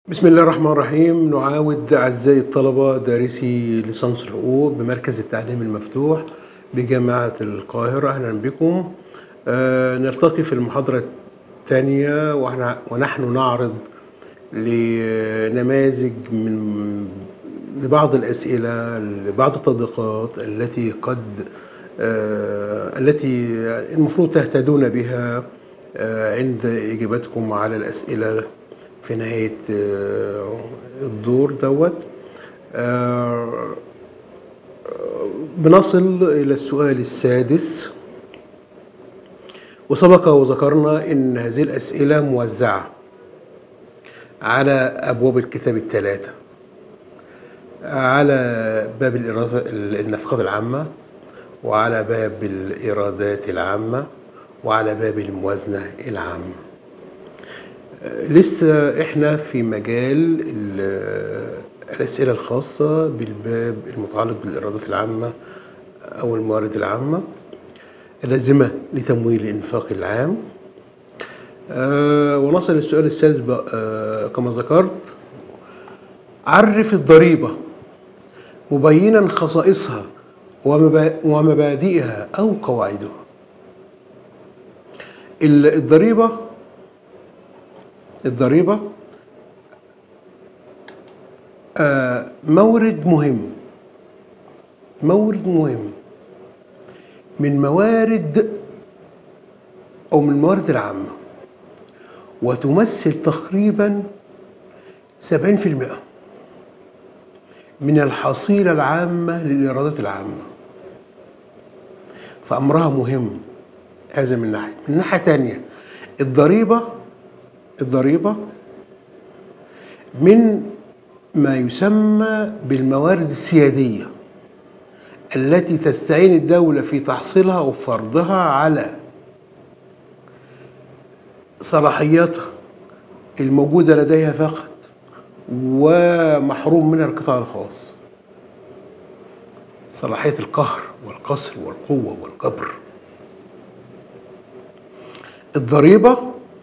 بسم الله الرحمن الرحيم نعاود أعزائي الطلبة دارسي ليسانس الحقوق بمركز التعليم المفتوح بجامعة القاهرة أهلا بكم آه نلتقي في المحاضرة الثانية وإحنا- ونحن نعرض لنماذج من لبعض الأسئلة لبعض التطبيقات التي قد آه التي المفروض تهتدون بها آه عند إجابتكم على الأسئلة في نهاية آه، الدور دوت آه، بنصل إلى السؤال السادس وسبق وذكرنا إن هذه الأسئلة موزعة على أبواب الكتاب الثلاثة على باب الإرادة النفقات العامة وعلى باب الإيرادات العامة وعلى باب الموازنة العامة لسه احنا في مجال ال- الأسئلة الخاصة بالباب المتعلق بالإيرادات العامة أو الموارد العامة اللازمة لتمويل الإنفاق العام آه، ونصل للسؤال السادس بقى، آه، كما ذكرت عرف الضريبة مبينا خصائصها ومبا- ومبادئها أو قواعدها ال- الضريبة الضريبة آه، مورد مهم مورد مهم من موارد أو من الموارد العامة وتمثل تقريبا 70% من الحصيلة العامة للإيرادات العامة فأمرها مهم هذا من ناحية من ناحية تانية الضريبة الضريبة من ما يسمى بالموارد السيادية التي تستعين الدولة في تحصيلها أو فرضها على صلاحياتها الموجودة لديها فقط ومحروم منها القطاع الخاص صلاحية القهر والقصر والقوة والجبر الضريبة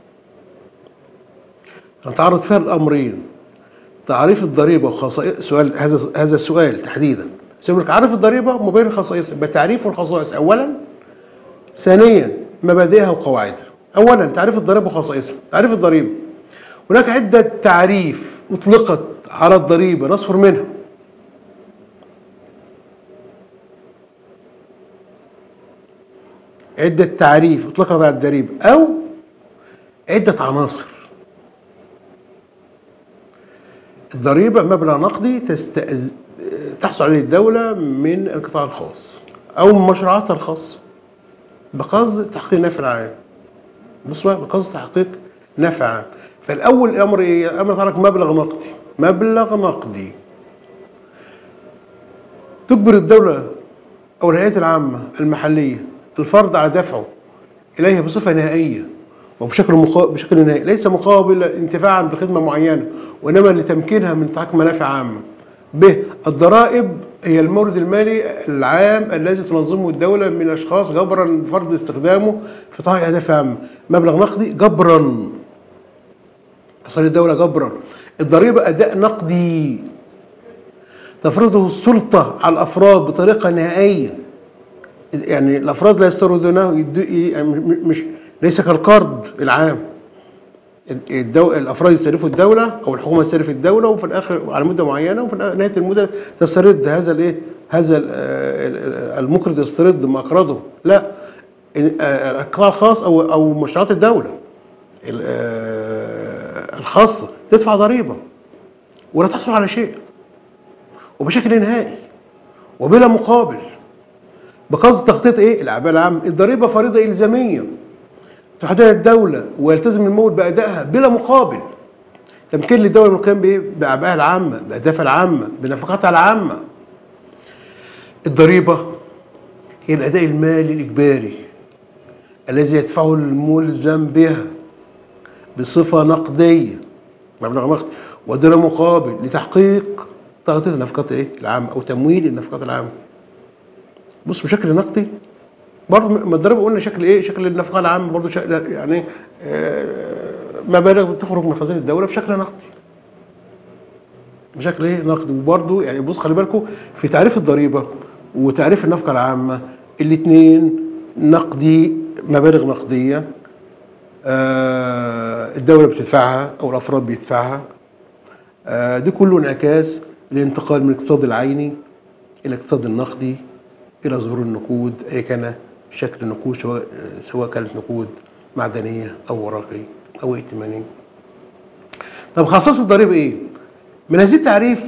نتعرض فيها الامرين تعريف الضريبه وخصائص سؤال هذا هذا السؤال تحديدا سيقول لك عارف الضريبه مبين الخصائص يبقى تعريف الخصائص اولا ثانيا مبادئها وقواعدها اولا تعريف الضريبه وخصائصها تعريف الضريبه هناك عده تعريف اطلقت على الضريبه نصفر منها عده تعريف اطلقت على الضريبه او عده عناصر الضريبة مبلغ نقدي تستأز... تحصل عليه الدولة من القطاع الخاص أو من مشروعاتها الخاصة بقصد تحقيق نفع عام بص بقى بقصد تحقيق نفع عام فالأول الأمر إيه؟ الأمر يتعلق مبلغ نقدي مبلغ نقدي تجبر الدولة أو الهيئات العامة المحلية الفرض على دفعه إليها بصفة نهائية وبشكل مقا... بشكل نهائي ليس مقابل انتفاعا بخدمة معينة وإنما لتمكينها من تحقيق منافع عامة ب الضرائب هي المورد المالي العام الذي تنظمه الدولة من أشخاص جبرا فرض استخدامه في تحقيق أهداف عامة مبلغ نقدي جبرا تصل الدولة جبرا الضريبة أداء نقدي تفرضه السلطة على الأفراد بطريقة نهائية يعني الافراد لا يستوردونه يدو- يعني مش ليس كالقرض العام الدو... الافراد يستلفوا الدوله او الحكومه تستلف الدوله وفي الاخر على مده معينه وفي الآخر- نهايه المده تسترد هذا الايه هذا ال- ال- المقرض يسترد ما اقرضه لا ال- آه، القطاع الخاص او او مشروعات الدوله ال- آه، الخاصه تدفع ضريبه ولا تحصل على شيء وبشكل نهائي وبلا مقابل بقصد تخطيط ايه الاعباء العامه الضريبه فريضه الزاميه تحددها الدوله ويلتزم الممول بادائها بلا مقابل تمكين للدوله من القيام بايه باعبائها العامه باهدافها العامه بنفقاتها العامه الضريبه هي الاداء المالي الاجباري الذي يدفعه الملزم بها بصفه نقديه مبلغ نقدي ودون مقابل لتحقيق تغطيه النفقات ايه العامه او تمويل النفقات العامه بص بشكل نقدي برضه ما الضريبه قلنا شكل ايه شكل النفقه العامه برضه شكل يعني آه، مبالغ بتخرج من خزانه الدوله بشكل نقدي بشكل ايه نقدي وبرده يعني بص خلي بالكم في تعريف الضريبه وتعريف النفقه العامه الاثنين نقدي مبالغ نقديه آه الدوله بتدفعها او الافراد بيدفعها آه دي كله انعكاس للانتقال من الاقتصاد العيني الى الاقتصاد النقدي الى ظهور النقود اي كان شكل النقود سواء سواء كانت نقود معدنيه او ورقيه او ائتمانيه. طب خصائص الضريبه ايه؟ من هذه التعريف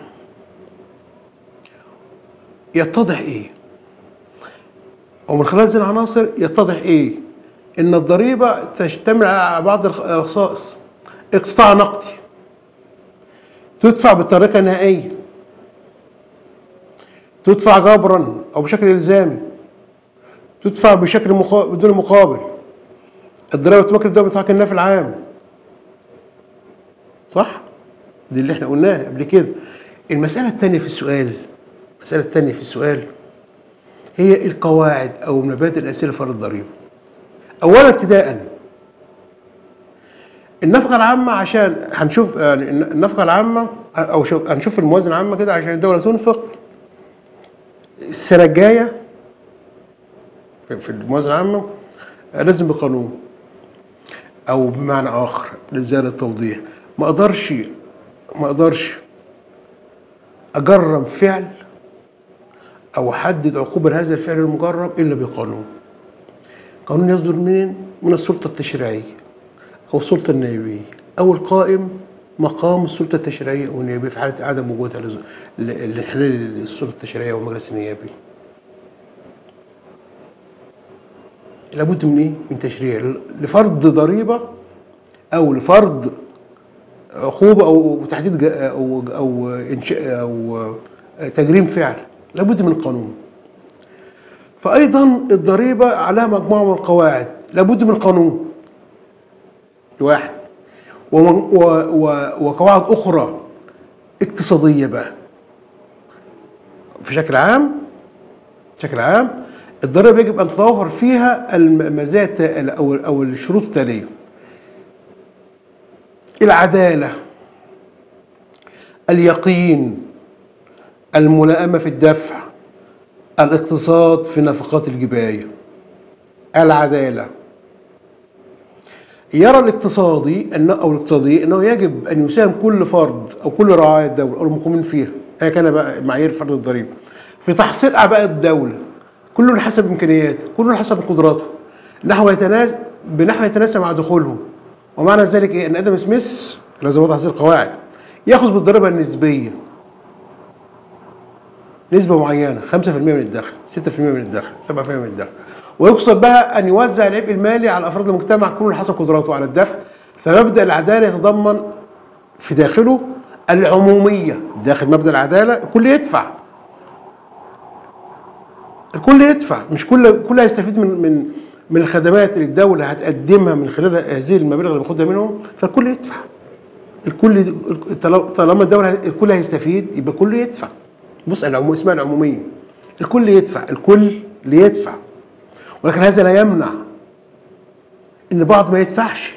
يتضح ايه؟ او من خلال هذه العناصر يتضح ايه؟ ان الضريبه تشتمل على بعض الخصائص اقتطاع نقدي تدفع بطريقه نهائيه تدفع جبرا او بشكل الزامي تدفع بشكل مقابل بدون مقابل الضريبه بتمكن الدوله بتدفع النفع العام صح دي اللي احنا قلناها قبل كده المساله الثانيه في السؤال المساله الثانيه في السؤال هي القواعد او مبادئ الاسئله فرض الضريبه اولا ابتداء النفقه العامه عشان هنشوف يعني النفقه العامه او شوف هنشوف الموازنه العامه كده عشان الدوله تنفق السنه الجايه في الموازنه العامه لازم بقانون او بمعنى اخر لزياده التوضيح ما اقدرش ما اقدرش اجرم فعل او احدد عقوبه لهذا الفعل المجرم الا بقانون قانون يصدر منين من السلطه التشريعيه او السلطه النيابيه او القائم مقام السلطه التشريعيه او النيابيه في حاله عدم وجودها لحلال السلطه التشريعيه والمجلس النيابي لابد من ايه من تشريع لفرض ضريبه او لفرض عقوبه او تحديد او او انشاء او تجريم فعل لابد من قانون فايضا الضريبه عليها مجموعه من القواعد لابد من قانون واحد وقواعد اخرى اقتصاديه بقى بشكل عام بشكل عام الضريبه يجب ان تتوفر فيها المزايا او او الشروط التاليه العداله اليقين الملائمه في الدفع الاقتصاد في نفقات الجبايه العداله يرى الاقتصادي أن أو الاقتصادي أنه يجب أن يساهم كل فرد أو كل رعاية الدولة أو المقيمين فيها هي كان بقى معايير فرض الضريبة في تحصيل أعباء الدولة كل حسب إمكانياته كل حسب قدراته نحو يتناسب بنحو يتناسب مع دخولهم ومعنى ذلك إيه؟ أن آدم سميث لازم وضع هذه القواعد يأخذ بالضريبة النسبية نسبة معينة 5% من الدخل 6% من الدخل 7% من الدخل ويقصد بها ان يوزع العبء المالي على افراد المجتمع كل حسب قدراته على الدفع فمبدا العداله يتضمن في داخله العموميه داخل مبدا العداله الكل يدفع الكل يدفع مش كل كل هيستفيد من من من الخدمات اللي الدوله هتقدمها من خلال هذه المبالغ اللي باخدها منهم فالكل يدفع الكل طالما الدوله الكل هيستفيد يبقى الكل يدفع بص العموم اسمها العموميه الكل يدفع الكل ليدفع ولكن هذا لا يمنع ان بعض ما يدفعش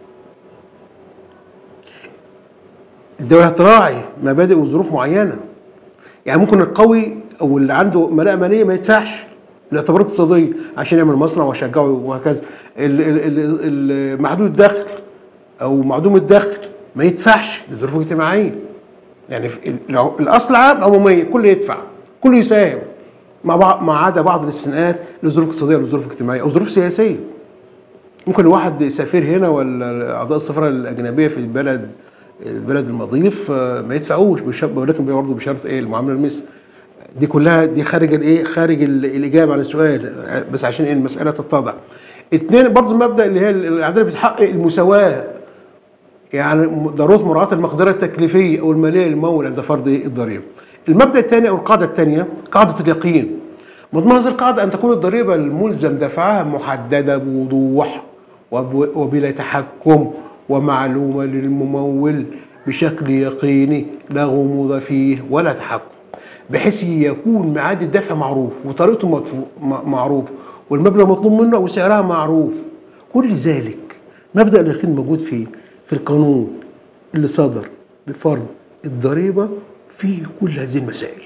الدولة تراعي مبادئ وظروف معينة يعني ممكن القوي او اللي عنده ملاءة مالية ما يدفعش لاعتبارات اقتصادية عشان يعمل مصنع ويشجعه وهكذا محدود الدخل او معدوم الدخل ما يدفعش لظروف اجتماعية يعني الاصل عام عمومية كل يدفع كل يساهم مع بعض ما عدا بعض الاستثناءات لظروف اقتصاديه لظروف اجتماعيه او ظروف سياسيه ممكن واحد سفير هنا ولا اعضاء السفاره الاجنبيه في البلد البلد المضيف ما يدفعوش ولكن برضه بشرط ايه المعامله المثل دي كلها دي خارج الايه خارج الاجابه عن السؤال بس عشان ايه المساله تتضح اثنين برضه المبدا اللي هي العداله بتحقق المساواه يعني ضروره مراعاه المقدره التكليفيه او الماليه للممول عند فرض الضريبه المبدا الثاني او القاعده الثانيه قاعده اليقين مضمون هذه القاعده ان تكون الضريبه الملزم دفعها محدده بوضوح وبلا تحكم ومعلومه للممول بشكل يقيني لا غموض فيه ولا تحكم بحيث يكون ميعاد الدفع معروف وطريقته معروف والمبلغ مطلوب منه وسعرها معروف كل ذلك مبدا اليقين موجود في في القانون اللي صدر بفرض الضريبة فيه كل هذه المسائل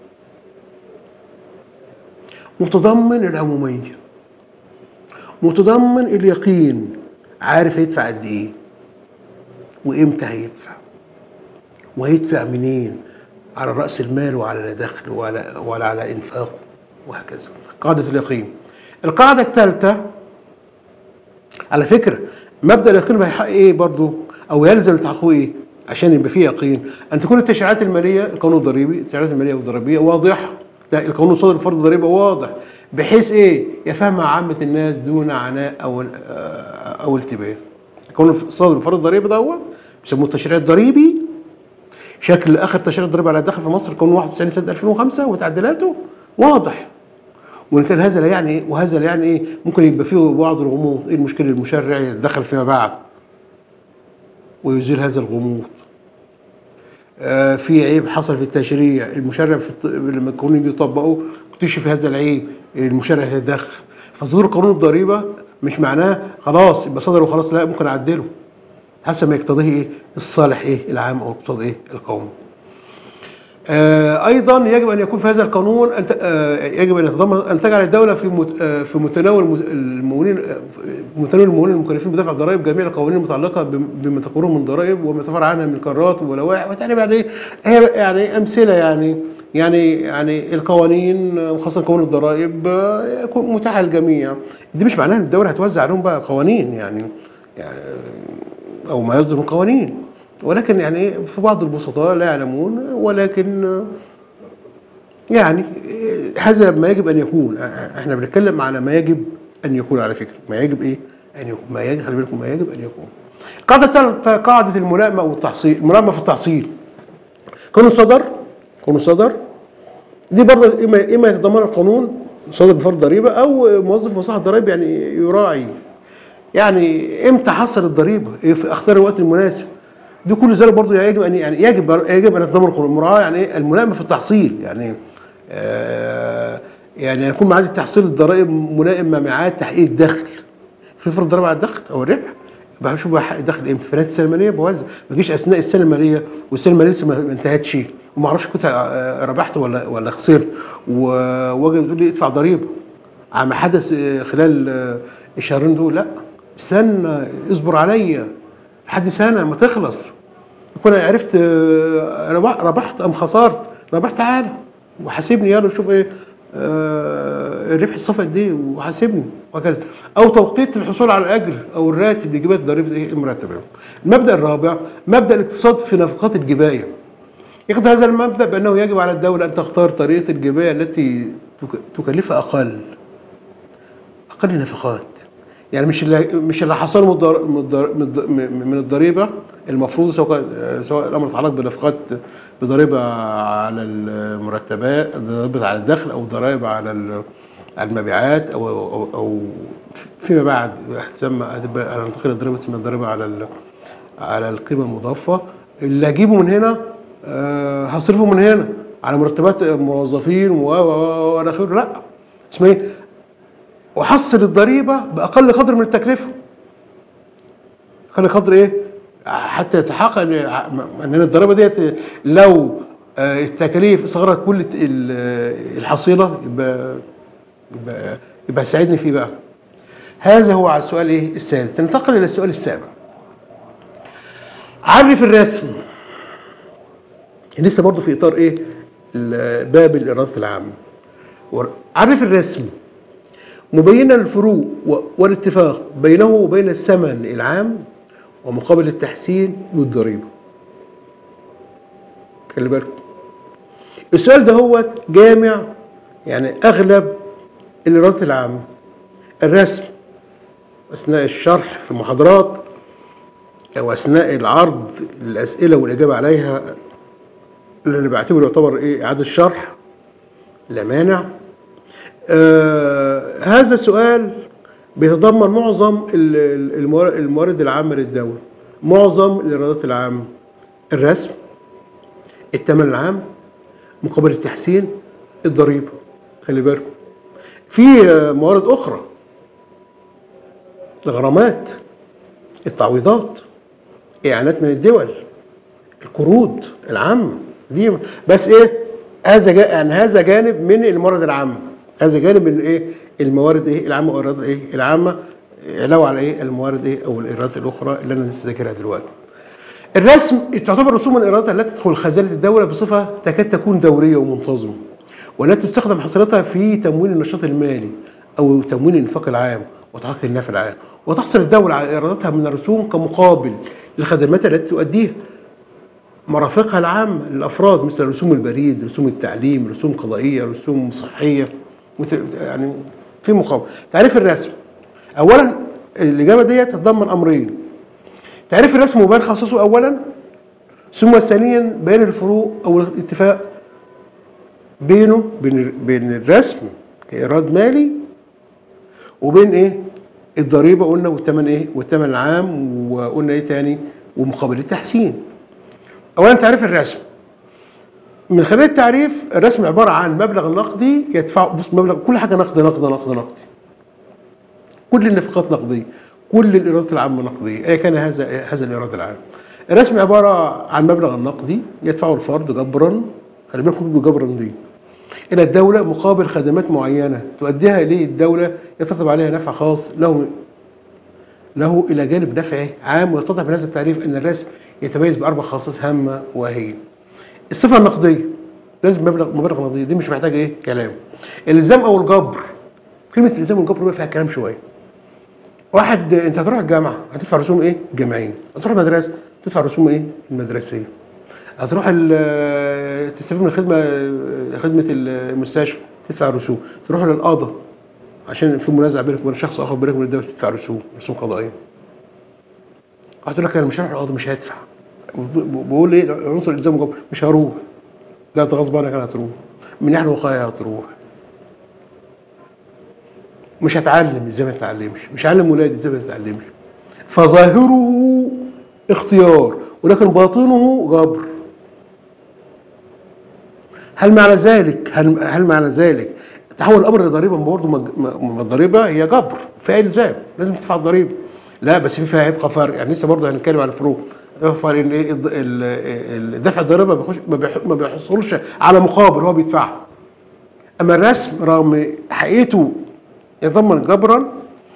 متضمن العمومية متضمن اليقين عارف هيدفع قد ايه وامتى هيدفع وهيدفع منين على رأس المال وعلى دخل وعلى, وعلى على إنفاقه وهكذا قاعدة اليقين القاعدة الثالثة على فكرة مبدأ اليقين بيحقق ايه برضو او يلزم تحققه ايه عشان يبقى فيه يقين ان تكون التشريعات المالية القانون الضريبي التشريعات المالية والضريبية واضحة ده القانون صادر فرض الضريبة واضح بحيث ايه يفهمها عامة الناس دون عناء او او التباس القانون صادر فرض الضريبة دوت بيسموه التشريع الضريبي شكل اخر تشريع الضريبة على الدخل في مصر قانون 91 سنة 2005 وتعديلاته واضح وان كان هذا لا يعني ايه وهذا لا يعني ايه ممكن يبقى فيه بعض الغموض ايه المشكله المشرع يتدخل فيما بعد ويزيل هذا الغموض آه في عيب حصل في التشريع المشرع في الط... لما القانون يجي يطبقه اكتشف هذا العيب المشرع يتدخل فصدور قانون الضريبه مش معناه خلاص يبقى صدر وخلاص لا ممكن اعدله حسب ما يقتضيه ايه الصالح ايه العام او الاقتصاد ايه القومي آه ايضا يجب ان يكون في هذا القانون ان آه يجب ان يتضمن ان تجعل الدوله في مت آه في متناول الممولين متناول الممولين المكلفين بدفع الضرائب جميع القوانين المتعلقه بما تقرهم من ضرائب وما تفرع عنها من قرارات ولوائح وتعني يعني هي يعني امثله يعني يعني يعني القوانين وخاصه قانون الضرائب يكون متاحه للجميع دي مش معناها ان الدوله هتوزع عليهم بقى قوانين يعني يعني او ما يصدر من قوانين ولكن يعني في بعض البسطاء لا يعلمون ولكن يعني هذا ما يجب ان يكون احنا بنتكلم على ما يجب ان يكون على فكره ما يجب ايه ان يكون ما يجب خلي بالكم ما يجب ان يكون القاعده الثالثه قاعده الملائمه والتحصيل الملائمه في التحصيل قانون صدر قانون صدر دي برضه اما اما يتضمن القانون صدر بفرض ضريبه او موظف مصلحه ضرائب يعني يراعي يعني امتى حصل الضريبه في اختار الوقت المناسب دي كل ذلك برضه يجب ان يعني يجب يجب ان يتضمن المراعاه يعني الملائمه في التحصيل يعني آه يعني يكون معاد التحصيل الضرائب ملائم مع ميعاد تحقيق الدخل في فرض ضريبه على الدخل او الربح بشوف بقى حق الدخل امتى في نهايه السنه الماليه بوزع ما تجيش اثناء السنه الماليه والسنه الماليه لسه ما انتهتش وما اعرفش كنت ربحت ولا ولا خسرت واجي تقول لي ادفع ضريبه عم حدث خلال الشهرين دول لا استنى اصبر عليا لحد سنه ما تخلص يكون عرفت ربحت ام خسرت ربحت تعالى وحاسبني يلا شوف ايه آه الربح الصافي قد ايه وحاسبني وهكذا او توقيت الحصول على الاجر او الراتب اللي جبت ضريبه ايه المرتب المبدا الرابع مبدا الاقتصاد في نفقات الجبايه يقضي هذا المبدا بانه يجب على الدوله ان تختار طريقه الجبايه التي تكلفها اقل اقل نفقات يعني مش اللي مش اللي حصل من الضريبه المفروض سواء سواء الامر يتعلق بنفقات بضريبه على المرتبات ضريبه على الدخل او ضرائب على المبيعات او او, أو فيما بعد هتسمى هتبقى هننتقل لضريبه اسمها الضريبه على على القيمه المضافه اللي هجيبه من هنا هصرفه من هنا على مرتبات موظفين و والى اخره لا اسمها ايه؟ وحصل الضريبه باقل قدر من التكلفه اقل قدر ايه حتى يتحقق ان ان الضريبه ديت لو التكاليف صغرت كل الحصيله يبقى يبقى يبقى ساعدني فيه بقى هذا هو على السؤال ايه السادس ننتقل الى السؤال السابع عرف الرسم لسه برضه في اطار ايه باب الاراده العامه عرف الرسم مبينا الفروق والاتفاق بينه وبين الثمن العام ومقابل التحسين والضريبة خلي بالكم السؤال ده هو جامع يعني أغلب الإرادات العامة الرسم أثناء الشرح في المحاضرات أو أثناء العرض الأسئلة والإجابة عليها اللي أنا بعتبره يعتبر إيه إعادة شرح لا مانع آه هذا السؤال بيتضمن معظم الموارد العامة للدولة معظم الإيرادات العامة الرسم الثمن العام مقابل التحسين الضريبة خلي بالكم في موارد أخرى الغرامات التعويضات إعانات من الدول القروض العامه دي بس ايه هذا جا يعني هذا جانب من الموارد العامه هذا جانب من ايه الموارد ايه العامه والايرادات ايه العامه علاوه على ايه الموارد ايه او الايرادات الاخرى اللي انا لسه ذاكرها دلوقتي الرسم تعتبر رسوم من الايرادات التي تدخل خزانه الدوله بصفه تكاد تكون دوريه ومنتظمه والتي تستخدم حصيلتها في تمويل النشاط المالي او تمويل الانفاق العام وتحقيق النفع العام وتحصل الدوله على ايراداتها من الرسوم كمقابل للخدمات التي تؤديها مرافقها العامة للأفراد مثل رسوم البريد رسوم التعليم رسوم قضائية رسوم صحية وت- يعني في مقابل تعريف الرسم أولا الإجابة دي تتضمن أمرين تعريف الرسم وبيان خصائصه أولا ثم ثانيا بيان الفروق أو الاتفاق بينه بين بين الرسم كإيراد مالي وبين إيه الضريبة قلنا والثمن إيه والثمن العام وقلنا إيه تاني ومقابل التحسين اولا تعريف الرسم من خلال التعريف الرسم عباره عن مبلغ نقدي يدفعه بص مبلغ كل حاجه نقد نقد نقد نقدي كل النفقات نقديه كل الايرادات العامه نقديه ايا كان هذا هذا الايراد العام الرسم عباره عن مبلغ نقدي يدفعه الفرد جبرا خلي بالكم جبرا دي الى الدوله مقابل خدمات معينه تؤديها اليه الدوله يترتب عليها نفع خاص له له الى جانب نفع عام ويتضح من هذا التعريف ان الرسم يتميز باربع خصائص هامه وهي الصفه النقديه لازم مبلغ مبالغ نقديه دي مش محتاجه ايه كلام الالزام او الجبر كلمه الالزام والجبر بقى فيها كلام شويه واحد انت هتروح الجامعه هتدفع رسوم ايه جامعيه هتروح المدرسه تدفع رسوم ايه المدرسيه هتروح ال- تستفيد من خدمه خدمه المستشفى تدفع رسوم تروح للقاضي عشان في منازعه بينك وبين شخص اخر بينك وبين الدوله تدفع رسوم رسوم قضائيه قلت لك انا مش هروح القاضي مش هدفع بقول ايه عنصر الالزام والجبر مش هروح لا انت غصب عنك انا هتروح من ناحيه الوقايه هتروح مش هتعلم ازاي ما تتعلمش مش هعلم ولادي ازاي ما تتعلمش فظاهره اختيار ولكن باطنه جبر هل معنى ذلك هل, هل معنى ذلك تحول الامر لضريبه برضه مج- م- م- الضريبه هي جبر فيها الزام لازم تدفع الضريبه لا بس في فيها هيبقى فرق يعني لسه برضه هنتكلم عن الفروق فرق ان ايه الض- ال- ال- دفع الضريبه ما بيخش- ما بيح- ما بيحصلش على مقابل هو بيدفعها اما الرسم رغم حقيقته يتضمن جبرا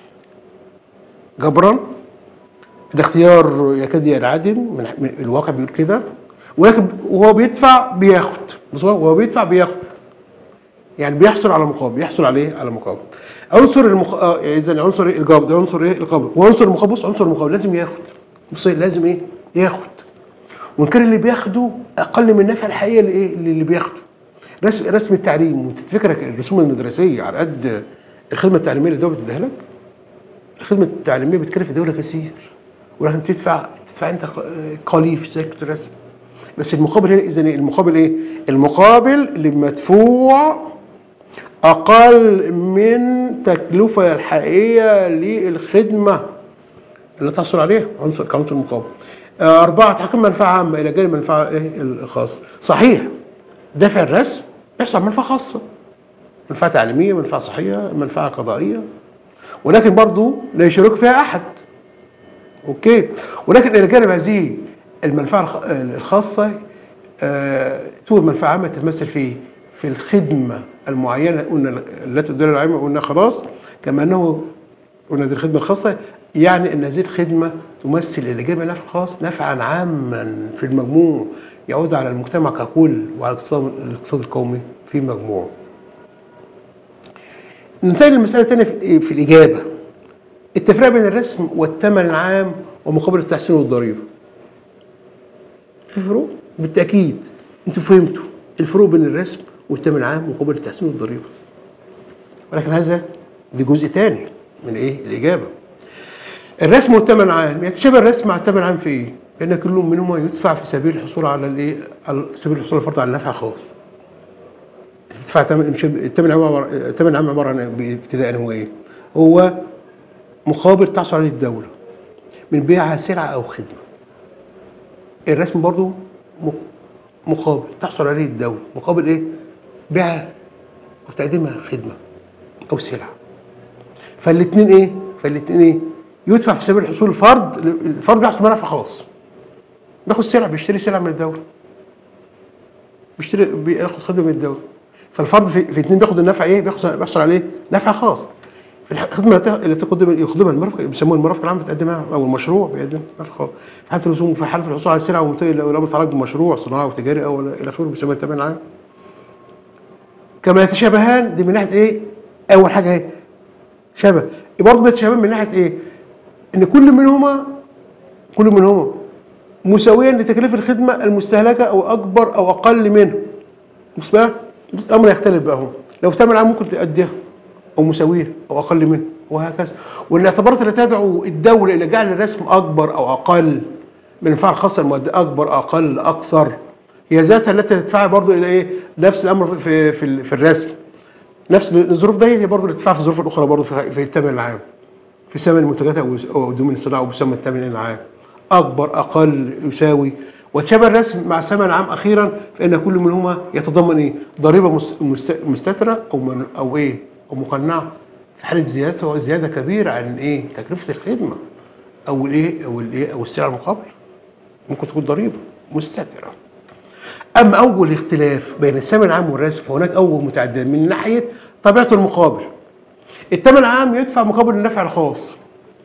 جبرا الاختيار يكاد ينعدم من من الواقع بيقول كده ولكن وهو بيدفع بياخد بص هو- وهو بيدفع بياخد يعني بيحصل على مقابل بيحصل عليه على مقابل عنصر المخ... آه اذا عنصر ايه الجواب ده عنصر ايه القبض وعنصر المقابل بص عنصر المقابل لازم ياخد بص لازم ايه ياخد وان كان اللي بياخده اقل من النفع الحقيقي اللي ايه اللي بياخده رسم رسم التعليم وتفكرك الرسوم المدرسيه على قد الخدمه التعليميه اللي الدوله بتديها لك الخدمه التعليميه بتكلف الدوله كثير ولكن تدفع تدفع انت قليل في شركه الرسم بس المقابل هنا اذا المقابل ايه؟ المقابل لمدفوع اقل من تكلفه الحقيقيه للخدمه اللي تحصل عليها عنصر كعنصر مقابل. آه، أربعة تحقيق منفعة عامة إلى جانب المنفعة إيه الخاصة. صحيح دافع الرسم يحصل منفعة خاصة. منفعة تعليمية، منفعة صحية، منفعة قضائية. ولكن برضو لا يشارك فيها أحد. اوكي ولكن الى جانب هذه المنفعه الخ- الخاصه آه، توجد منفعه عامه تتمثل في في الخدمه المعينه قلنا التي الدوله العامه قلنا خلاص كما انه قلنا دي الخدمه الخاصه يعني ان هذه الخدمه تمثل الى جانب النفع الخاص نفعا عاما في المجموع يعود على المجتمع ككل وعلى الاقتصاد الاقتصاد القومي في مجموعه. ننتقل للمساله الثانيه في في الاجابه. التفريق بين الرسم والثمن العام ومقابل التحسين والضريبه. في فروق؟ بالتاكيد انتوا فهمتوا الفروق بين الرسم والثمن العام ومقابل التحسين والضريبه. ولكن هذا ده جزء ثاني من ايه؟ الاجابه. الرسم والثمن العام يتشابه الرسم مع الثمن العام في ايه؟ لان كل منهما يدفع في سبيل الحصول على الايه؟ على سبيل الحصول على الفرد على نفع خاص. تدفع ثمن مش الثمن العام عبارة- الثمن العام عباره عن إيه؟ ابتداء هو ايه؟ هو مقابل تحصل عليه الدولة من بيعها سلعة أو خدمة الرسم برضو م- مقابل تحصل عليه الدولة مقابل إيه؟ بيعها أو تقديمها خدمة أو سلعة فالاتنين إيه؟ فالاتنين إيه؟ يدفع في سبيل حصول الفرد الفرد بيحصل منافع خاص بياخد سلع بيشتري سلع من الدوله بيشتري بياخد خدمه من الدوله فالفرد في, في اتنين بياخد النفع ايه بيحصل بيحصل عليه نفع خاص في الخدمه التي- اللي تقدم يخدمها المرافق بيسموها المرافق العامه بتقدمها او المشروع بيقدم نفع خاص في حاله الرسوم في حاله الحصول على السلع والمنتج لو لو متعلق بمشروع صناعي وتجاري او الى اخره بيسموها الثمن العام كما يتشابهان دي من ناحيه ايه؟ اول حاجه ايه؟ شبه برضه بيتشابهان من ناحيه ايه؟ ان كل منهما كل منهما مساويا لتكلفه الخدمه المستهلكه او اكبر او اقل منه بص بقى بص الامر يختلف بقى هو لو في ثمن عام ممكن تأديها او مساويه او اقل منه وهكذا والاعتبارات التي تدعو الدوله الى جعل الرسم اكبر او اقل من الانفاع الخاصه المؤدية اكبر اقل اكثر هي ذاتها التي تدفعها برضه الى ايه نفس الامر في في, في, في الرسم نفس الظروف دي هي برضه اللي تدفعها في الظروف الاخرى برضه في, في الثمن العام في ثمن المنتجات او او ضمن الصناعه او بيسمى الثمن العام اكبر اقل يساوي وتشابه الرسم مع الثمن العام اخيرا فان كل منهما يتضمن ايه ضريبه مس- مست- مستتره او من او ايه او مقنعه في حاله زياده زياده كبيره عن ايه تكلفه الخدمه او الايه او الايه او السلع المقابل ممكن تكون ضريبه مستتره اما اوجه الاختلاف بين الثمن العام والرسم فهناك اوجه متعدده من ناحيه طبيعه المقابل الثمن العام يدفع مقابل النفع الخاص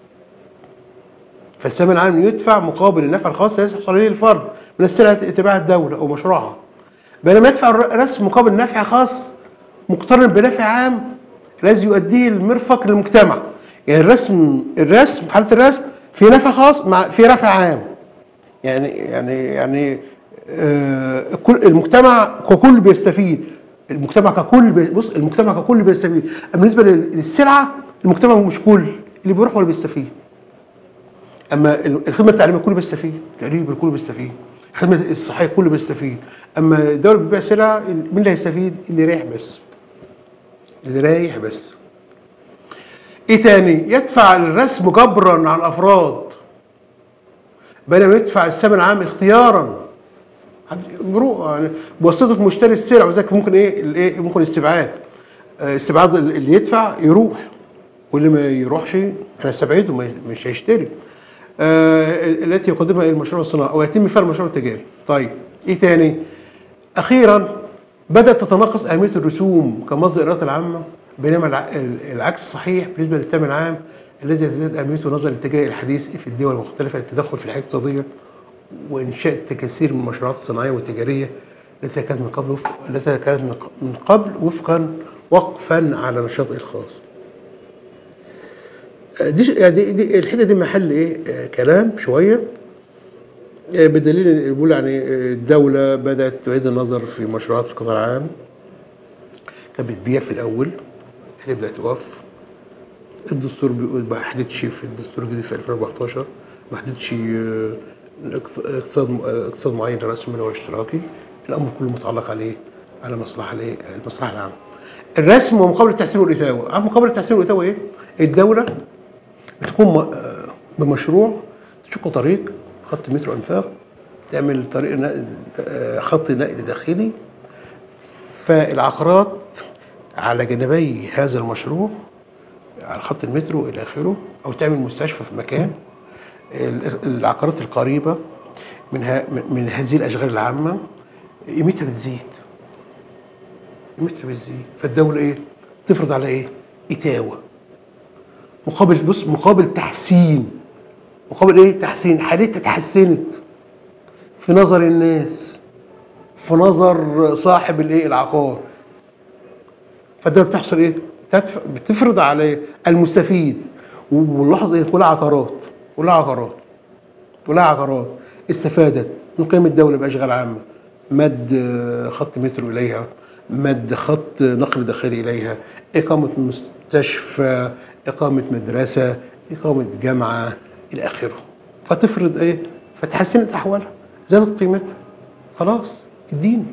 فالثمن العام يدفع مقابل النفع الخاص الذي يحصل عليه الفرد من السلع التي تباعها الدولة أو مشروعها بينما يدفع الرسم مقابل نفع خاص مقترن بنفع عام الذي يؤديه المرفق للمجتمع يعني الرسم الرسم حالة الرسم في نفع خاص مع في رفع عام يعني يعني يعني آه كل المجتمع ككل بيستفيد المجتمع ككل بي- بص المجتمع ككل بيستفيد اما بالنسبه لل- للسلعه المجتمع مش كل اللي بيروح ولا بيستفيد اما الخدمه التعليميه كله بيستفيد تقريبا الكل بيستفيد الخدمه الصحيه كله بيستفيد اما الدوله بتبيع سلع مين اللي هيستفيد اللي رايح بس اللي رايح بس ايه تاني يدفع الرسم جبرا على الافراد بينما يدفع الثمن العام اختيارا حد- بروح يعني بواسطه مشتري السلع وذلك ممكن ايه الايه ممكن استبعاد آه، استبعاد اللي يدفع يروح واللي ما يروحش انا استبعده ما- مش هيشتري آه، التي يقدمها الى المشروع الصناعي او يتم فيها المشروع التجاري طيب ايه تاني اخيرا بدات تتناقص اهميه الرسوم كمصدر الاراده العامه بينما الع- العكس صحيح بالنسبه للثمن العام الذي تزداد اهميته نظرا للاتجاه الحديث في الدول المختلفه للتدخل في الحياه الاقتصاديه وانشاء الكثير من المشروعات الصناعيه والتجاريه التي كانت من قبل وفق التي كانت من ق- من قبل وفقا وقفا على نشاطه الخاص. آه، دي يعني دي, دي الحته دي محل ايه؟ آه، كلام شويه آه، بدليل إن بيقول يعني آه، الدوله بدات تعيد النظر في مشروعات القطاع العام كانت بتبيع في الاول هتبدا توقف الدستور بيقول ما حددش في الدستور الجديد في 2014 ما حددش آه، اقت- اقتصاد آه، اقتصاد معين رأس مالي واشتراكي الامر كله متعلق عليه على مصلحه الايه المصلحه العامه الرسم ومقابل التحسين والاتاوه عارف مقابل التحسين والاتاوه ايه الدوله بتكون م- آه، بمشروع تشق طريق خط مترو انفاق تعمل طريق نقل آه، خط نقل داخلي فالعقارات على جانبي هذا المشروع على خط المترو الى اخره او تعمل مستشفى في مكان ال- العقارات القريبه من ها من هذه الاشغال العامه قيمتها بتزيد قيمتها بتزيد فالدوله ايه تفرض على ايه اتاوه مقابل بص مقابل تحسين مقابل ايه تحسين حالتها اتحسنت في نظر الناس في نظر صاحب الايه العقار فالدوله بتحصل ايه تدفع بتفرض على المستفيد ونلاحظ ايه كلها عقارات كلها عقارات كلها عقارات استفادت من قيم الدوله باشغال عامه مد آه، خط مترو اليها مد خط نقل داخلي اليها اقامه مستشفى اقامه مدرسه اقامه جامعه الى اخره فتفرض ايه فتحسنت احوالها زادت قيمتها خلاص الدين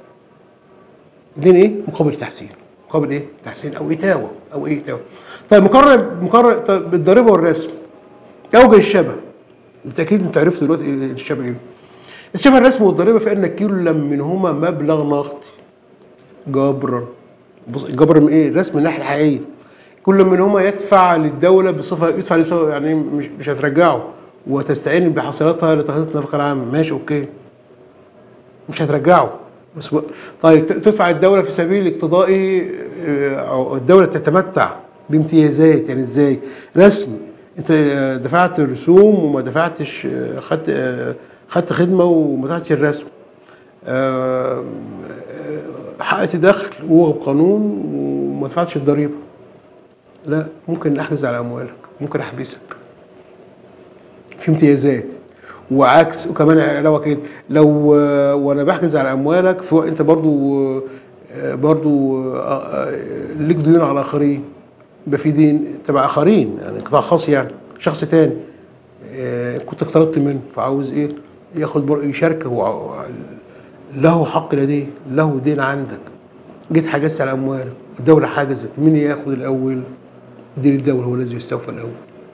الدين ايه مقابل تحسين مقابل ايه تحسين او اتاوه او ايه اتاوه طيب مقارنه مقارنه طيب بالضريبه والرسم اوجه الشبه بالتاكيد انت عرفت دلوقتي إيه الشبه ايه الشبه الرسم والضريبه فان كل منهما مبلغ نقدي جبرا بص جبر من ايه الرسم من الناحيه الحقيقيه كل منهما يدفع للدوله بصفه يدفع لصفة يعني مش مش هترجعه وتستعين بحصيلتها لتغطيه النفقه العامه ماشي اوكي مش هترجعه بس ب... طيب ت- تدفع الدوله في سبيل اقتضائي آه، أو الدوله تتمتع بامتيازات يعني ازاي رسم انت آه، دفعت الرسوم وما دفعتش آه، خدت آه، خدت خدمه وما دفعتش الرسم آه، آه، حققت دخل وهو بقانون وما دفعتش الضريبه لا ممكن احجز على اموالك ممكن احبسك في امتيازات وعكس وكمان علاوه كده لو آه، وانا بحجز على اموالك في وقت انت برضو آه، برضو آه، آه، ليك ديون على اخرين يبقى في دين تبع اخرين يعني قطاع خاص يعني شخص تاني آه، كنت اقترضت منه فعاوز ايه ياخد بر- يشاركه هو له حق لديه له دين عندك جيت حجزت على اموالك الدوله حجزت مين ياخد الاول دين الدوله هو الذي يستوفى الاول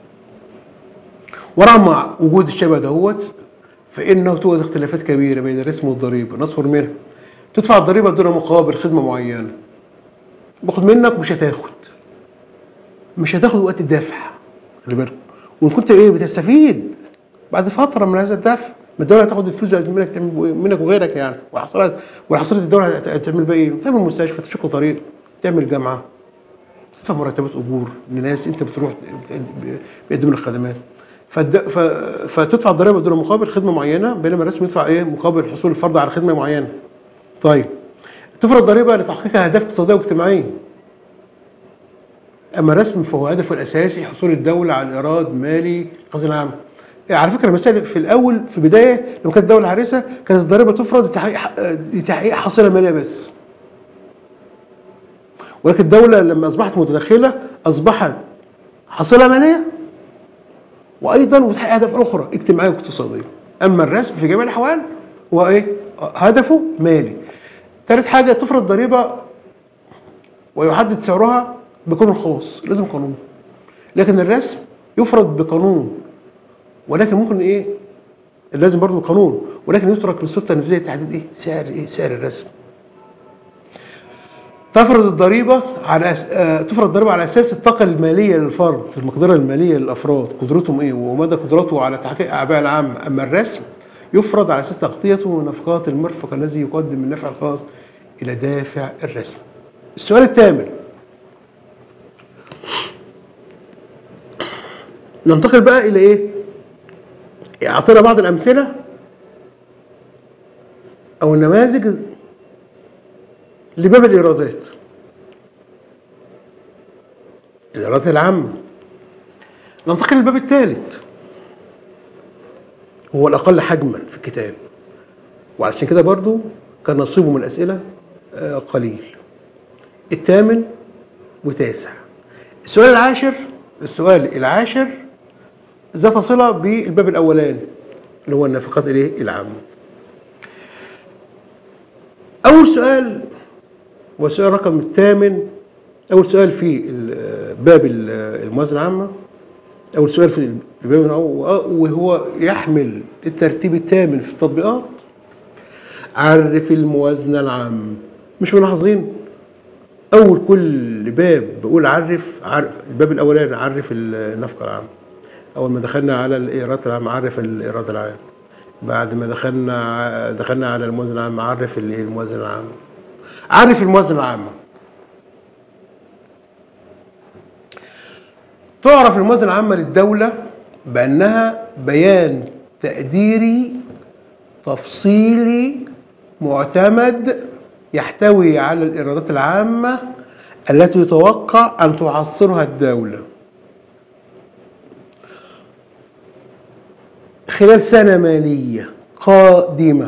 ورغم وجود الشبه دهوت فانه توجد اختلافات كبيره بين الرسم والضريبه نذكر منها تدفع الضريبه دون مقابل خدمه معينه باخد منك مش هتاخد مش هتاخد وقت الدفع خلي بالك وان كنت ايه بتستفيد بعد فتره من هذا الدفع ما الدوله هتاخد الفلوس دي منك تعمل بإيه؟ منك وغيرك يعني والحصلات والحصلات الدوله هت- هتعمل بقى ايه؟ تعمل مستشفى تشق طريق تعمل جامعه تدفع مرتبات اجور لناس انت بتروح بتقد- بيقدموا لك خدمات فالد... ف... فتدفع الضريبه دون مقابل خدمه معينه بينما الرسم يدفع ايه مقابل حصول الفرد على خدمه معينه طيب تفرض ضريبه لتحقيق اهداف اقتصاديه واجتماعيه اما الرسم فهو هدفه الاساسي حصول الدوله على ايراد مالي الخزينه العامه على فكره المسائل في الاول في البدايه لما كانت الدوله حارسه كانت الضريبه تفرض لتحقيق لتحقيق حصيله ماليه بس ولكن الدوله لما اصبحت متدخله اصبحت حصيله ماليه وايضا وتحقيق اهداف اخرى اجتماعيه واقتصاديه اما الرسم في جميع الاحوال هو ايه هدفه مالي ثالث حاجه تفرض ضريبه ويحدد سعرها بقانون خاص لازم قانون لكن الرسم يفرض بقانون ولكن ممكن ايه لازم برضه قانون ولكن يترك للسلطه التنفيذيه تحديد ايه سعر ايه سعر الرسم تفرض الضريبه على أس... آه، تفرض الضريبه على اساس الطاقه الماليه للفرد المقدره الماليه للافراد قدرتهم ايه ومدى قدرته على تحقيق الاعباء العامه اما الرسم يفرض على اساس تغطيته نفقات المرفق الذي يقدم النفع الخاص الى دافع الرسم السؤال الثامن ننتقل بقى الى ايه اعطينا بعض الامثله او النماذج لباب الايرادات الايرادات العامه ننتقل للباب الثالث هو الاقل حجما في الكتاب وعلشان كده برضو كان نصيبه من الاسئله آه، قليل الثامن وتاسع السؤال العاشر السؤال العاشر ذات صله بالباب الاولاني اللي هو النفقات الايه العامه اول سؤال والسؤال رقم الثامن اول سؤال في ال- باب ال- الموازنه العامه اول سؤال في الباب الأول، وهو يحمل الترتيب الثامن في التطبيقات عرف الموازنه العامه مش ملاحظين اول كل باب بقول عرف عرف الباب الاولاني عرف النفقه العامه اول ما دخلنا على الايراد العام عرف الايراد العام بعد ما دخلنا دخلنا على الموازنه العامه عرف ال- الموازنه العامه عرف الموازنه العامه تعرف الموازنه العامه للدوله بانها بيان تقديري تفصيلي معتمد يحتوي على الايرادات العامه التي يتوقع ان تحصلها الدوله خلال سنه ماليه قادمه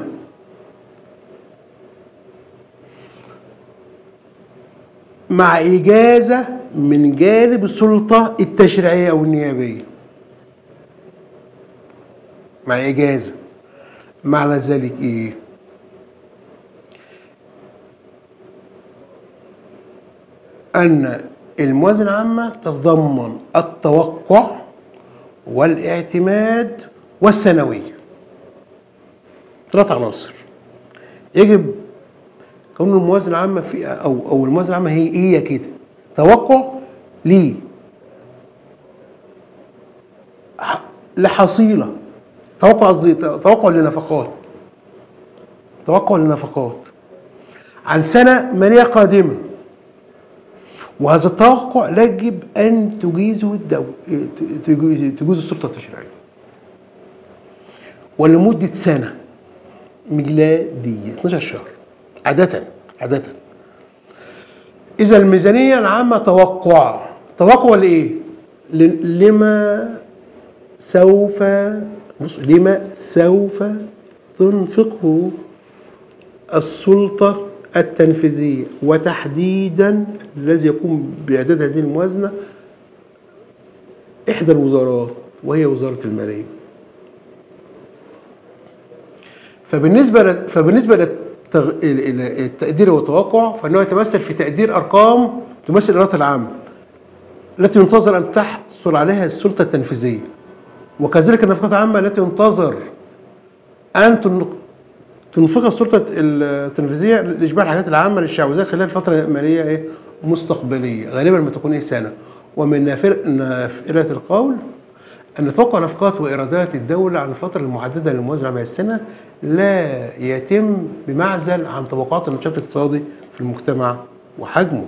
مع إجازة من جانب السلطة التشريعية أو النيابية مع إجازة معنى ذلك إيه؟ أن الموازنة العامة تتضمن التوقع والاعتماد والسنوية ثلاث عناصر يجب كون الموازنة العامة في أو أو الموازنة العامة هي هي كده توقع ليه لحصيلة توقع قصدي توقع لنفقات توقع لنفقات عن سنة مالية قادمة وهذا التوقع لا يجب أن تجيزه الدولة تجوز السلطة التشريعية ولمدة سنة ميلادية 12 شهر عادة عادة إذا الميزانية العامة توقع توقع لإيه؟ ل- لما سوف بص لما سوف تنفقه السلطة التنفيذية وتحديدا الذي يقوم بإعداد هذه الموازنة إحدى الوزارات وهي وزارة المالية فبالنسبة ل- فبالنسبة للتغ... ال- ال- التقدير والتوقع فإنه يتمثل في تقدير أرقام تمثل الإرادة العامة التي ينتظر أن تحصل عليها السلطة التنفيذية وكذلك النفقات العامة التي ينتظر أن تن- تنفقها السلطة التنفيذية لإشباع الحاجات العامة للشعب وذلك خلال فترة مالية إيه مستقبلية غالبا ما تكون إيه سنة ومن نافر- نافرة القول أن توقع نفقات وإيرادات الدولة عن الفترة المحددة للموازنة مع السنة لا يتم بمعزل عن توقعات النشاط الاقتصادي في المجتمع وحجمه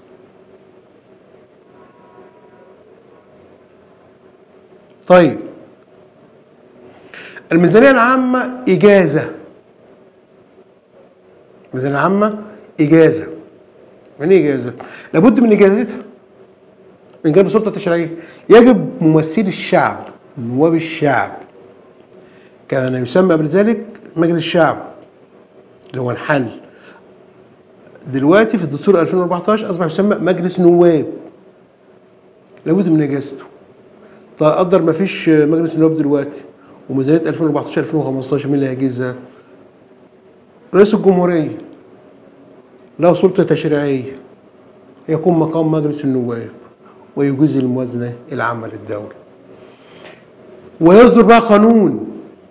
طيب الميزانية العامة إجازة الميزانية العامة إجازة يعني إيه إجازة؟ لابد من إجازتها من جانب السلطة التشريعية يجب ممثلي الشعب نواب الشعب كان يسمى قبل ذلك مجلس الشعب اللي هو الحل دلوقتي في الدستور 2014 أصبح يسمى مجلس نواب لابد من إجازته قدر ما فيش مجلس نواب دلوقتي وميزانية 2014 2015 مين اللي هيجيزها؟ رئيس الجمهورية له سلطة تشريعية يقوم مقام مجلس النواب ويجيز الموازنة العامة للدولة ويصدر بقى قانون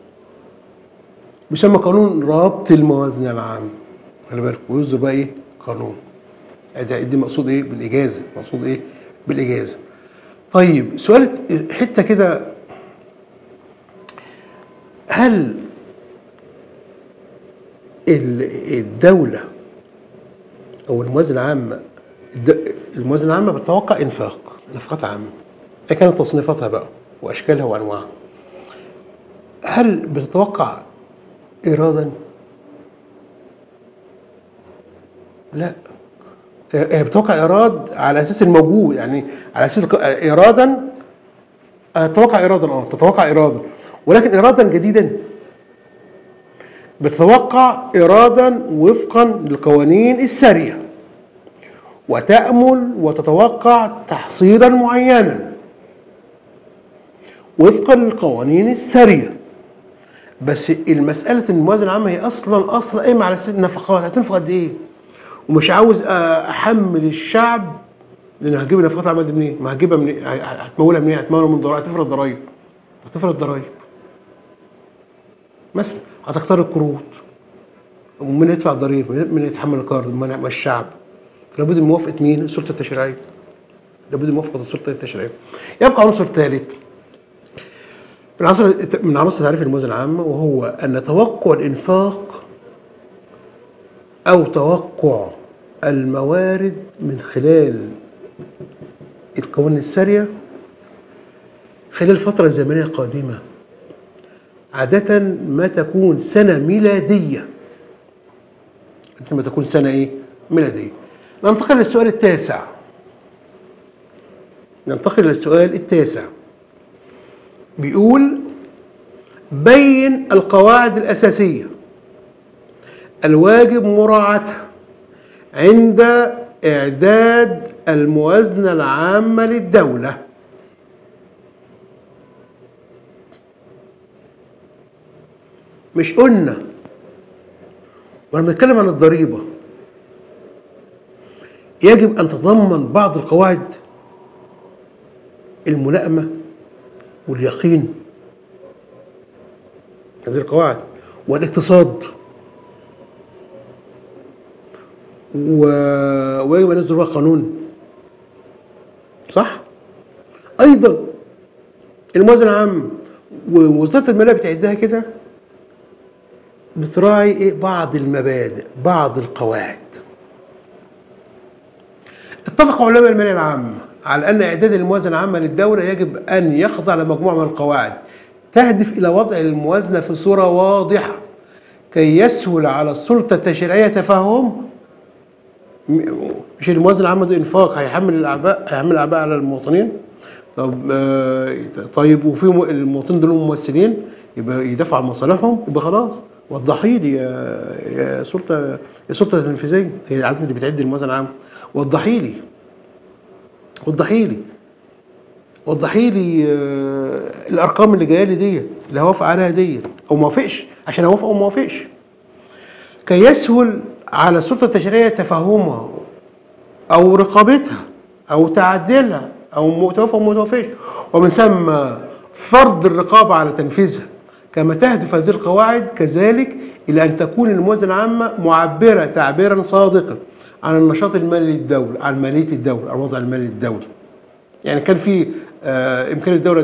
بيسمى قانون ربط الموازنة العامة خلي بالك ويصدر بقى ايه قانون ده دي مقصود ايه بالاجازه مقصود ايه بالاجازه طيب سؤال حته كده هل ال- الدولة أو الموازنة العامة الد- الموازنة العامة بتتوقع إنفاق نفقات عامة إيه كانت تصنيفاتها بقى وأشكالها وأنواعها هل بتتوقع إيرادا؟ لا هي بتتوقع إيراد على أساس الموجود يعني على أساس الق- إيرادا آه، تتوقع إيرادا أه تتوقع إيرادا ولكن إيرادا جديدا بتتوقع إيرادا وفقا للقوانين السارية وتأمل وتتوقع تحصيلا معينا وفقا للقوانين السارية بس المسألة الموازنة العامة هي أصلا أصلا قايمة على أساس النفقات هتنفق قد إيه؟ ومش عاوز آه، أحمل الشعب لأن هجيب النفقات العامة دي منين؟ ما هجيبها منين؟ هتمولها منين؟ هتمولها من ضرائب هتفرض ضرايب هتفرض ضرايب مثلا هتختار القروض ومن يدفع الضريبه من يتحمل القرض من من الشعب لابد من موافقه مين؟ السلطه التشريعيه لابد من موافقه السلطه التشريعيه يبقى عنصر ثالث من عناصر من عناصر تعريف الموازنه العامه وهو ان توقع الانفاق او توقع الموارد من خلال القوانين الساريه خلال فتره زمنيه قادمه عادة ما تكون سنة ميلادية عادة ما تكون سنة إيه؟ ميلادية ننتقل للسؤال التاسع ننتقل للسؤال التاسع بيقول بين القواعد الأساسية الواجب مراعاتها عند إعداد الموازنة العامة للدولة مش قلنا وانا بنتكلم عن الضريبه يجب ان تتضمن بعض القواعد الملائمه واليقين هذه القواعد والاقتصاد و... ويجب ان يصدر بها قانون صح ايضا الموازنه العام ووزاره الماليه بتعدها كده بتراعي ايه بعض المبادئ بعض القواعد اتفق علماء الماليه العامه على ان اعداد الموازنه العامه للدوله يجب ان يخضع لمجموعه من القواعد تهدف الى وضع الموازنه في صوره واضحه كي يسهل على السلطه التشريعيه تفهم مش الموازنه العامه دي انفاق هيحمل الاعباء هيحمل الاعباء على المواطنين طب آه طيب وفي المواطنين دول ممثلين يبقى يدافعوا عن مصالحهم يبقى خلاص وضحي لي يا يا سلطه يا سلطه التنفيذيه هي العادات اللي بتعد الموازنه العامه وضحي لي وضحي لي وضحي لي آه الارقام اللي جايه لي ديت اللي هوافق عليها ديت او ما وافقش عشان اوافق او ما اوافقش كي يسهل على السلطه التشريعيه تفهمها او رقابتها او تعديلها او توافق او ما توافقش ومن ثم فرض الرقابه على تنفيذها كما تهدف هذه القواعد كذلك الى ان تكون الموازنه العامه معبره تعبيرا صادقا عن النشاط المالي للدوله عن ماليه الدوله الوضع المالي للدوله يعني كان في آه امكانيه الدوله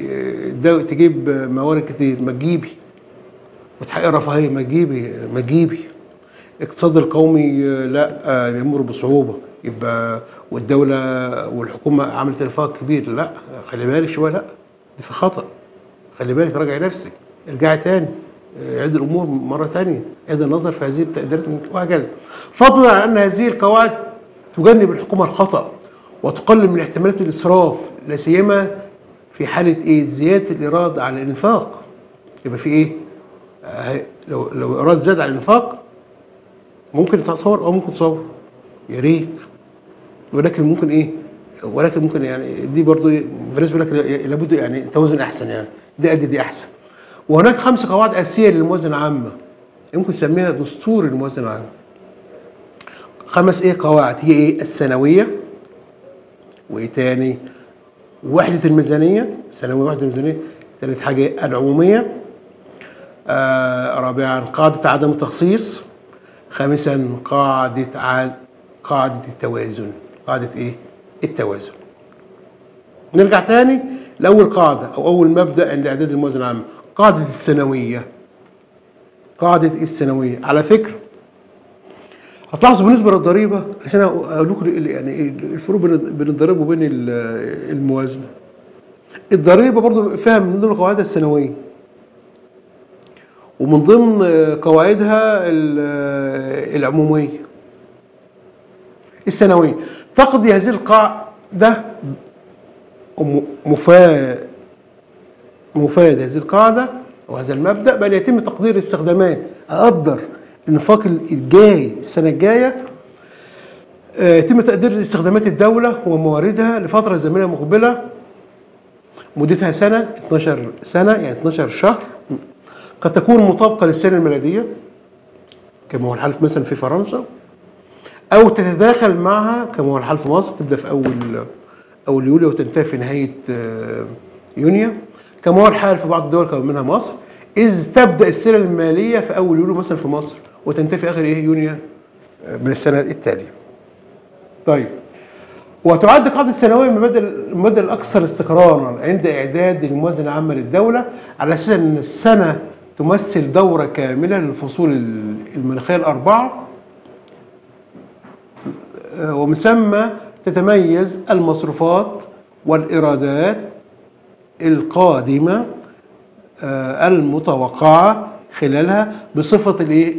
تجيب موارد كتير ما تجيبي وتحقق رفاهيه ما تجيبي ما تجيبي الاقتصاد القومي لا يمر بصعوبه يبقى والدوله والحكومه عملت انفاق كبير لا خلي بالك شويه لا دي في خطا خلي بالك راجعي نفسك ارجعي تاني عيد الامور مره ثانيه عيد النظر في هذه التقديرات وهكذا فضلا عن ان هذه القواعد تجنب الحكومه الخطا وتقلل من احتمالات الاسراف لا سيما في حاله ايه زياده الايراد على الانفاق يبقى في ايه آه لو لو الايراد زاد على الانفاق ممكن تتصور او ممكن تصور يا ريت ولكن ممكن ايه ولكن ممكن يعني دي برضه بالنسبه لك لابد يعني توازن احسن يعني دي قد دي احسن وهناك خمس قواعد اساسيه للموازنه العامه يمكن تسميها دستور الموازنه العامه خمس ايه قواعد هي ايه السنويه وايه تاني وحده الميزانيه سنويه وحده الميزانيه ثالث حاجه العموميه آه رابعا قاعده عدم التخصيص خامسا قاعده عاد قاعده التوازن قاعده ايه التوازن نرجع تاني لاول قاعده او اول مبدا عند اعداد الموازنه العامه قاعده السنويه قاعده السنويه على فكره هتلاحظوا بالنسبه للضريبه عشان اقول لكم يعني الفروق بين الضريبه وبين الموازنه الضريبه برضو فيها من ضمن قواعدها السنويه ومن ضمن قواعدها العموميه السنويه تقضي هذه القاعده مفاد مفاد هذه القاعده او هذا المبدا بان يتم تقدير استخدامات اقدر الانفاق الجاي السنه الجايه يتم تقدير استخدامات الدوله ومواردها لفتره زمنيه مقبله مدتها سنه 12 سنه يعني 12 شهر قد تكون مطابقه للسنه الميلاديه كما هو الحال مثلا في فرنسا او تتداخل معها كما هو الحال في مصر تبدا في اول اول يوليو وتنتهي في نهايه يونيو كما هو الحال في بعض الدول كما منها مصر اذ تبدا السنه الماليه في اول يوليو مثلا في مصر وتنتهي في اخر ايه يونيو من السنه التاليه. طيب وتعد قاعدة السنوية المبادئ المبادئ الأكثر استقرارا عند إعداد الموازنة العامة للدولة على أساس أن السنة تمثل دورة كاملة للفصول المناخية الأربعة ومن ثم تتميز المصروفات والإيرادات القادمة المتوقعة خلالها بصفة الايه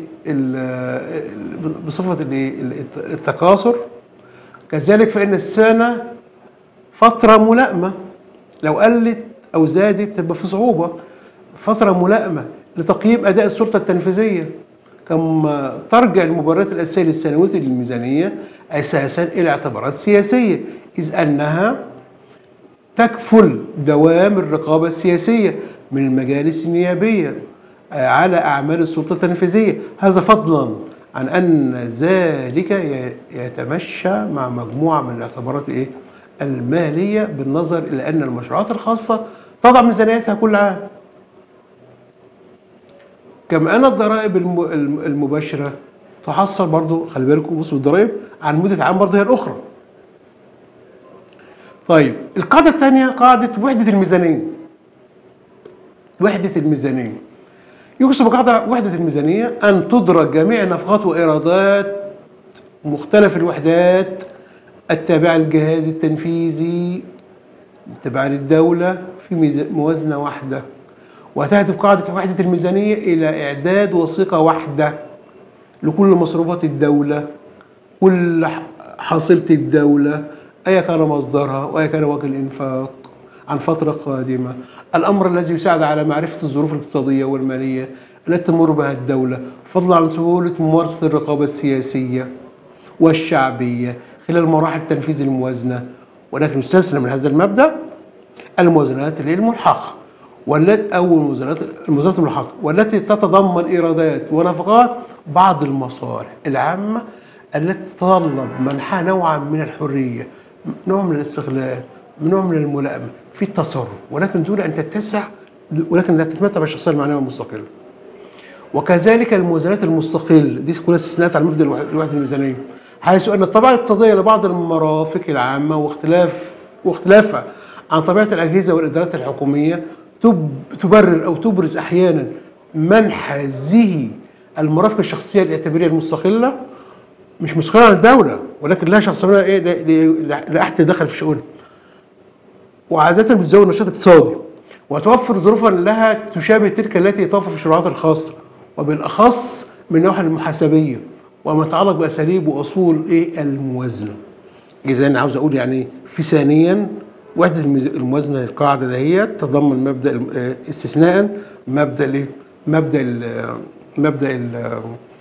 بصفة الايه التكاثر كذلك فإن السنة فترة ملائمة لو قلت أو زادت تبقى في صعوبة فترة ملائمة لتقييم أداء السلطة التنفيذية كما ترجع المباريات الأساسية للسنوات الميزانية أساسا إلى اعتبارات سياسية إذ أنها تكفل دوام الرقابة السياسية من المجالس النيابية على أعمال السلطة التنفيذية هذا فضلا عن أن ذلك يتمشى مع مجموعة من الاعتبارات إيه؟ المالية بالنظر إلى أن المشروعات الخاصة تضع ميزانيتها كل عام كما أن الضرائب المباشرة تحصل برضو خلي بالكم بصوا الضرائب عن مدة عام برضو هي الأخرى طيب القاعدة الثانية قاعدة وحدة الميزانية وحدة الميزانية يقصد بقاعدة وحدة الميزانية أن تدرك جميع النفقات وإيرادات مختلف الوحدات التابعة للجهاز التنفيذي التابعة للدولة في ميزا- موازنة واحدة وتهدف قاعدة وحدة الميزانية إلى إعداد وثيقة واحدة لكل مصروفات الدولة كل ح- حصيلة الدولة أيا كان مصدرها وأيا كان وجه الإنفاق عن فترة قادمة الأمر الذي يساعد على معرفة الظروف الاقتصادية والمالية التي تمر بها الدولة فضلا عن سهولة ممارسة الرقابة السياسية والشعبية خلال مراحل تنفيذ الموازنة ولكن يستثنى من هذا المبدأ الموازنات اللي هي الملحقة والتي أو الموازنات الموازنات الملحقة والتي تتضمن إيرادات ونفقات بعض المصالح العامة التي تتطلب منحها نوعا من الحرية نوع من الاستغلال نوع من الملائمة في التصرف ولكن دون أن تتسع ولكن لا تتمتع بالشخصية المعنوية المستقلة وكذلك الموازنات المستقلة دي كلها استثناءات على مبدا الوح- الوحده الميزانيه حيث ان الطبيعه الاقتصاديه لبعض المرافق العامه واختلاف واختلافها عن طبيعه الاجهزه والادارات الحكوميه تب تبرر او تبرز احيانا منح هذه المرافق الشخصيه الاعتباريه المستقله مش مستقله عن الدوله ولكن لها شخصيه ايه ل- ل- لا احد يتدخل في شؤونها وعادة بتزود نشاط اقتصادي وتوفر ظروفا لها تشابه تلك التي يتوفر في الشروعات الخاصة وبالأخص من الناحية المحاسبية وما يتعلق بأساليب وأصول إيه الموازنة. إذا أنا عاوز أقول يعني في ثانيا وحدة الميز- الموازنة القاعدة دهيت تتضمن مبدأ الم- آه، استثناء مبدأ الإيه؟ مبدأ ال- مبدأ ال-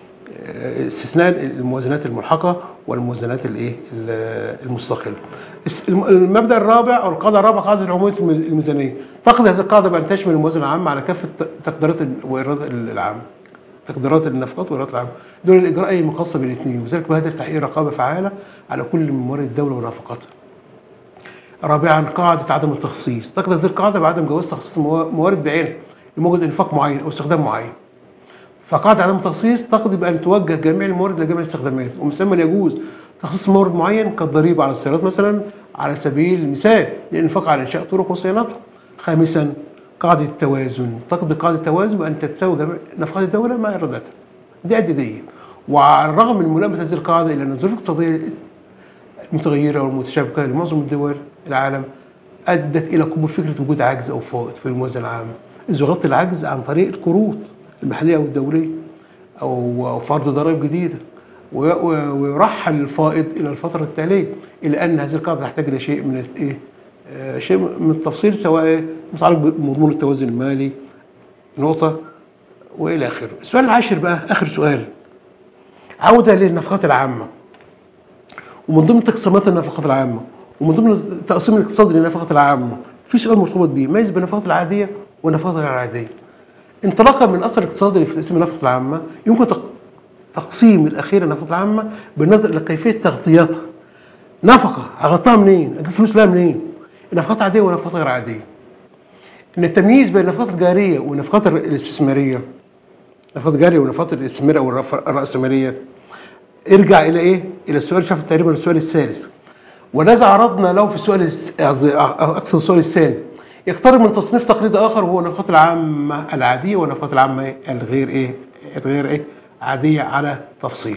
استثناء الموازنات الملحقه والموازنات الايه ال- المستقله. الس- الم- المبدا الرابع او القاعده الرابعه قاعده العموميه الميز- الميزانيه. تقضي هذه القاعده بان تشمل الموازنه العامه على كافه ت- تقديرات ال- وايرادات ال- العامه. تقديرات النفقات والايرادات العامه. دون الاجراء اي مقصه بين الاثنين وذلك بهدف تحقيق رقابه فعاله على كل موارد الدوله ونفقاتها. رابعا قاعده عدم التخصيص. تقضي هذه القاعده بعدم جواز تخصيص موا- موارد بعينها لموجد انفاق معين او استخدام معين. فقاعدة عدم التخصيص تقضي بأن توجه جميع الموارد لجميع الاستخدامات ومن ثم يجوز تخصيص مورد معين كالضريبة على السيارات مثلا على سبيل المثال للإنفاق على إنشاء طرق وصيانتها. خامسا قاعدة التوازن تقضي قاعدة التوازن بأن تتساوي جميع نفقات الدولة مع إيراداتها. دي قد دي وعلى الرغم من ملامسة هذه القاعدة إلا أن الظروف الاقتصادية المتغيرة والمتشابكة لمعظم الدول العالم أدت إلى قبول فكرة وجود عجز أو فائض في الموازنة العامة إذ يغطي العجز عن طريق القروض المحلية أو الدولية أو أو فرض ضرائب جديدة وي- وي- ويرحل الفائض إلى الفترة التالية إلى أن هذه القاعدة تحتاج إلى شيء من الإيه؟ آه، شيء من التفصيل سواء متعلق بمضمون التوازن المالي نقطة وإلى آخره. السؤال العاشر بقى آخر سؤال عودة للنفقات العامة ومن ضمن تقسيمات النفقات العامة ومن ضمن التقسيم الاقتصادي للنفقات العامة في سؤال مرتبط بيه ميز بين النفقات العادية والنفقات غير العادية انطلاقا من الاثر الاقتصادي في تقسيم النفقة العامة يمكن تق- تقسيم الأخير النفقة العامة بالنظر إلى كيفية تغطيتها نفقة هغطيها منين؟ أجيب فلوس لها منين؟ النفقات عادية ونفقات غير عادية إن التمييز بين النفقات الجارية والنفقات الر- الاستثمارية النفقات الجارية والنفقات الاستثمارية أو الرف- الرأسمالية ارجع الى ايه؟ الى السؤال شاف تقريبا السؤال الثالث ولذا عرضنا له في السؤال الس- قصدي أ- اقصد السؤال الثاني يقترب من تصنيف تقليدي اخر وهو النفقات العامه العاديه والنفقات العامه الغير ايه؟ الغير ايه؟ عاديه على تفصيل.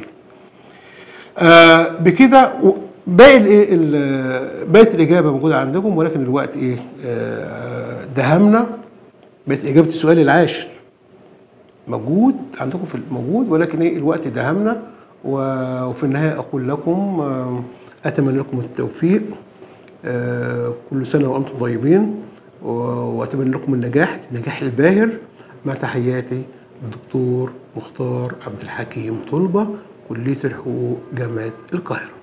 آه بكده و- باقي الايه ال- بقت الاجابه موجوده عندكم ولكن الوقت ايه؟ آه دهمنا بقت اجابه السؤال العاشر موجود عندكم في موجود ولكن ايه الوقت دهمنا و- وفي النهايه اقول لكم آه، اتمنى لكم التوفيق آه، كل سنه وانتم طيبين و- واتمنى لكم النجاح النجاح الباهر مع تحياتي الدكتور مختار عبد الحكيم طلبه كليه الحقوق جامعه القاهره